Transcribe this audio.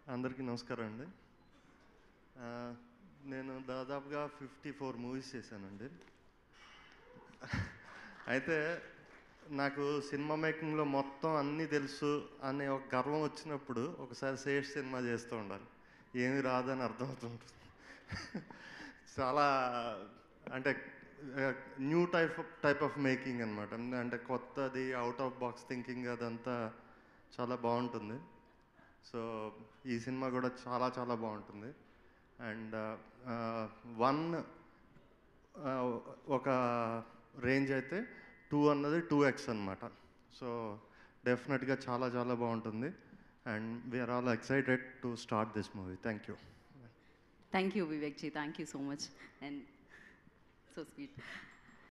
అందరికీ నమస్కారం అండి ఆ, నేను దాదాపుగా ఫిఫ్టీ ఫోర్ మూవీస్ చేశానండి అయితే నాకు సినిమా మేకింగ్లో మొత్తం అన్నీ తెలుసు అనే ఒక గర్వం వచ్చినప్పుడు ఒకసారి శేష్ సినిమా చేస్తూ ఉండాలి ఏమి రాదని అర్థమవుతుంటుంది చాలా అంటే new type type of making అనమాట అంటే కొత్తది అవుట్ ఆఫ్ బాక్స్ థింకింగ్ అదంతా చాలా బాగుంటుంది సో ఈ సినిమా కూడా చాలా చాలా బాగుంటుంది అండ్ వన్ ఒక రేంజ్ అయితే టూ అన్నది టూ ఎక్స్ అనమాట సో డెఫినెట్గా చాలా చాలా బాగుంటుంది and we're all excited to start this movie thank you thank you Vivek ji thank you so much and so sweet